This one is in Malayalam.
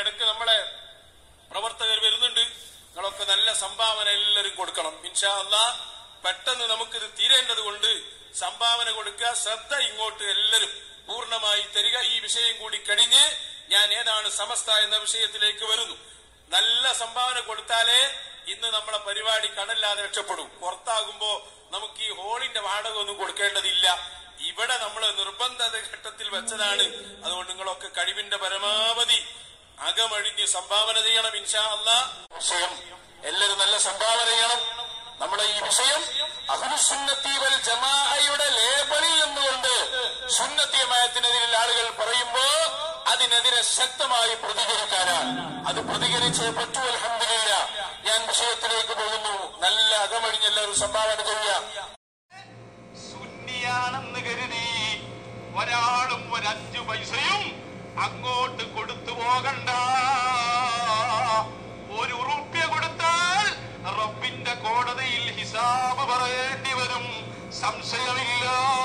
ഇടക്ക് നമ്മളെ പ്രവർത്തകർ വരുന്നുണ്ട് നിങ്ങളൊക്കെ നല്ല സംഭാവന എല്ലാവരും കൊടുക്കണം ഇൻഷാ അല്ലാ പെട്ടെന്ന് നമുക്കിത് തീരേണ്ടത് കൊണ്ട് സംഭാവന കൊടുക്കുക ശ്രദ്ധ ഇങ്ങോട്ട് എല്ലാവരും പൂർണ്ണമായി തരിക ഈ വിഷയം കൂടി കഴിഞ്ഞ് ഞാൻ ഏതാണ് സമസ്ത എന്ന വിഷയത്തിലേക്ക് വരുന്നു നല്ല സംഭാവന കൊടുത്താലേ ഇന്ന് നമ്മളെ പരിപാടി കടല്ലാതെ രക്ഷപ്പെടും പുറത്താകുമ്പോ നമുക്ക് ഈ ഹോളിന്റെ വാടക ഒന്നും കൊടുക്കേണ്ടതില്ല ഇവിടെ നമ്മൾ നിർബന്ധ ഘട്ടത്തിൽ വെച്ചതാണ് അതുകൊണ്ട് നിങ്ങളൊക്കെ കഴിവിന്റെ പരമാവധി അകമഴിഞ്ഞ് സംഭാവന ചെയ്യണം ഇൻഷാ അല്ലാ വിഷയം എല്ലാവരും നല്ല സംഭാവന ചെയ്യണം നമ്മുടെ ഈ വിഷയം അഹുസുന്നത്തി വൽ ജമാഅയുടെ ലേബലിൽ നിന്നുകൊണ്ട് സുന്നത്തിയമയത്തിനെതിരിൽ ആളുകൾ പറയുമ്പോ അതിനെതിരെ ശക്തമായി പ്രതികരിക്കാനാണ് അത് പ്രതികരിച്ചേ പറ്റൂ അൽഹംദുലില്ല ഞാൻ വിഷയത്തിലേക്ക് പോകുന്നു നല്ല അകമഴിഞ്ഞ് എല്ലാവരും സംഭാവന ചെയ്യാം സുന്നിയാണെന്ന് കരുതി ഒരാളും ഒരഞ്ചു പൈസയും അങ്ങോട്ട് കൊടുത്തു പോകണ്ട ഒരു ഉറുപ്യ കൊടുത്താൽ റബ്ബിന്റെ കോടതിയിൽ ഹിസാബ് പറയേണ്ടി വരും സംശയമില്ല